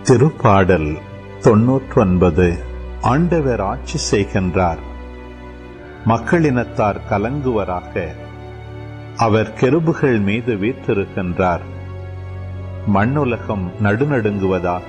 திருப்பாடல் தொன்னூற்றொன்பது ஆண்டவர் ஆட்சி செய்கின்றார் மக்களினத்தார் கலங்குவராக அவர் கெருபுகள் மீது வீற்றிருக்கின்றார் மண்ணுலகம் நடுநடுங்குவதாக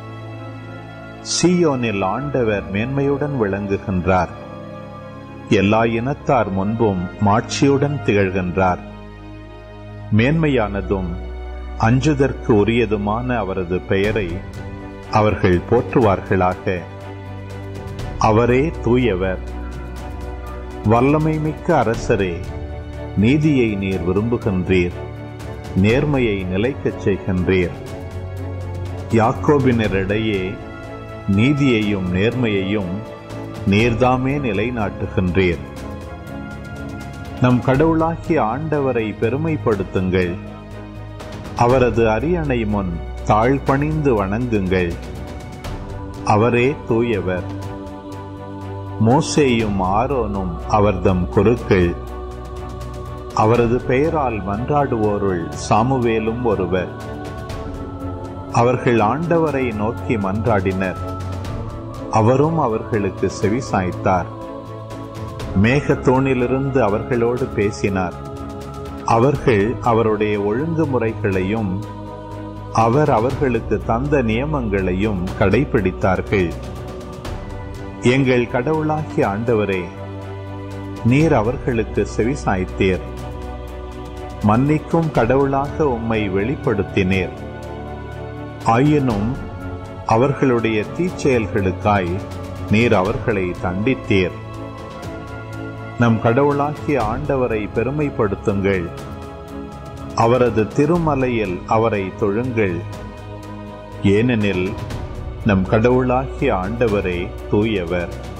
சீயோனில் ஆண்டவர் மேன்மையுடன் விளங்குகின்றார் எல்லா இனத்தார் முன்பும் மாட்சியுடன் திகழ்கின்றார் மேன்மையானதும் அஞ்சுதற்கு உரியதுமான அவரது பெயரை அவர்கள் போற்றுவார்களாக அவரே தூயவர் வல்லமை மிக்க அரசரே நீதியை நீர் விரும்புகின்றீர் நேர்மையை நிலைக்கச் செய்கின்றீர் யாக்கோபினரிடையே நீதியையும் நேர்மையையும் நீர்தாமே நிலைநாட்டுகின்றீர் நம் கடவுளாகிய ஆண்டவரை பெருமைப்படுத்துங்கள் அவரது அரியணை முன் தாழ்பணிந்து வணங்குங்கள் அவரே தூயவர் மோசேயும் ஆரோனும் அவர்தம் குருக்கள் அவரது பெயரால் மன்றாடுவோருள் சாமுவேலும் ஒருவர் அவர்கள் ஆண்டவரை நோக்கி மன்றாடினர் அவரும் அவர்களுக்கு செவி சாய்த்தார் மேகத்தோணிலிருந்து அவர்களோடு பேசினார் அவர்கள் அவருடைய ஒழுங்குமுறைகளையும் அவர் அவர்களுக்கு தந்த நியமங்களையும் கடைபிடித்தார்கள் எங்கள் கடவுளாகிய ஆண்டவரே நீர் அவர்களுக்கு செவி சாய்த்தீர் மன்னிக்கும் கடவுளாக உம்மை வெளிப்படுத்தினீர் ஆயினும் அவர்களுடைய தீச்செயல்களுக்காய் நீர் அவர்களை தண்டித்தீர் நம் கடவுளாகிய ஆண்டவரை பெருமைப்படுத்துங்கள் அவரது திருமலையில் அவரை தொழுங்கள் ஏனெனில் நம் கடவுளாகிய ஆண்டவரே தூயவர்